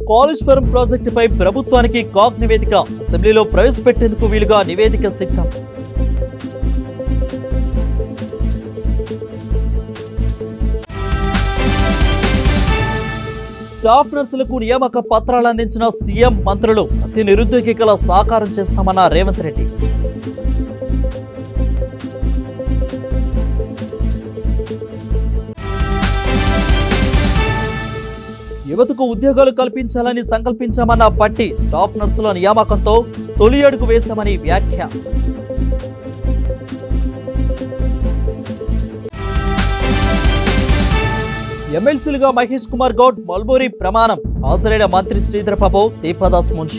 కాళేశ్వరం ప్రాజెక్టుపై ప్రభుత్వానికి కాగ్ నివేదిక అసెంబ్లీలో ప్రవేశపెట్టేందుకు వీలుగా నివేదిక సిద్ధం స్టాఫ్ నర్సులకు నియామక పత్రాలు అందించిన సీఎం మంత్రులు అతి నిరుద్యోగికల సాకారం చేస్తామన్న రేవంత్ రెడ్డి యువతకు ఉద్యోగాలు కల్పించాలని సంకల్పించామన్న పట్టి స్టాఫ్ నర్సుల నియామకంతో తొలి అడుగు వేశామని వ్యాఖ్య ఎమ్మెల్సీలుగా మహేష్ కుమార్ గౌడ్ మల్బోరి ప్రమాణం హాజరైన మంత్రి శ్రీధర్ బాబు దీపదాస్ మున్షి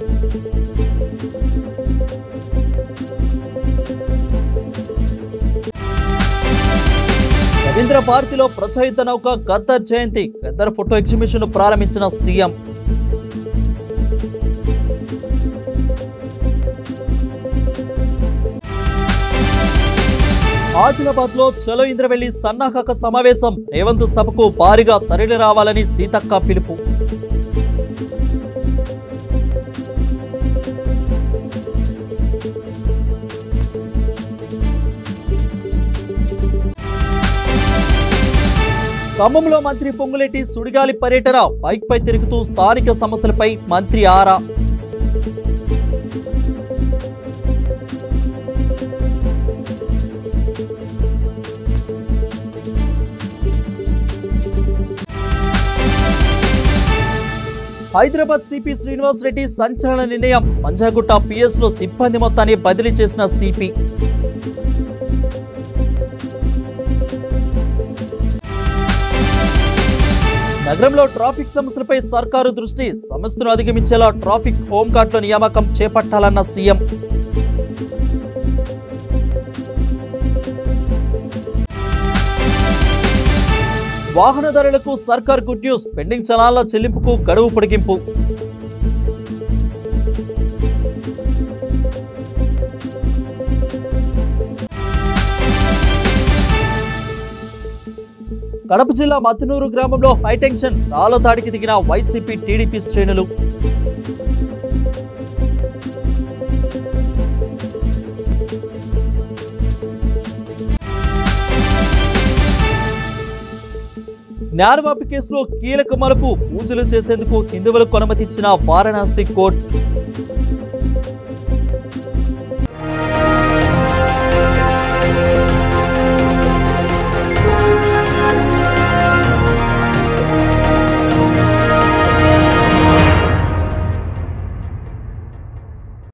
రవీంద్ర భారతిలో ప్రచయిత నౌక గద్దర్ జయంతి గద్దర్ ఫోటో ఎగ్జిబిషన్ ప్రారంభించిన సీఎం ఆదిలాబాద్ లో చలో ఇంద్రవెల్లి సన్నాహక సమావేశం రేవంత్ సభకు భారీగా తరలి రావాలని సీతక్క పిలుపు ఖమ్మంలో మంత్రి పొంగులేటి సుడిగాలి పర్యటన బైక్ పై తిరుగుతూ స్థానిక సమస్యలపై మంత్రి ఆరా హైదరాబాద్ సిపి శ్రీనివాస్ రెడ్డి సంచలన నిర్ణయం పంజాగుట్ట పిఎస్ లో సిబ్బంది మొత్తాన్ని బదిలీ చేసిన సిపి నగరంలో ట్రాఫిక్ సమస్యలపై సర్కారు దృష్టి సమస్యను అధిగమించేలా ట్రాఫిక్ హోంగార్డుల నియామకం చేపట్టాలన్న సీఎం వాహనదారులకు సర్కార్ గుడ్ న్యూస్ పెండింగ్ చలాన్ల చెల్లింపుకు గడువు పొడిగింపు కడప జిల్లా మతునూరు గ్రామంలో హైటెన్షన్ రాళ్ల దాడికి దిగిన వైసీపీ టీడీపీ శ్రేణులు జ్ఞానవాపి కేసులో కీలక మలుపు పూజలు చేసేందుకు హిందువులకు అనుమతిచ్చిన వారణాసి కోర్టు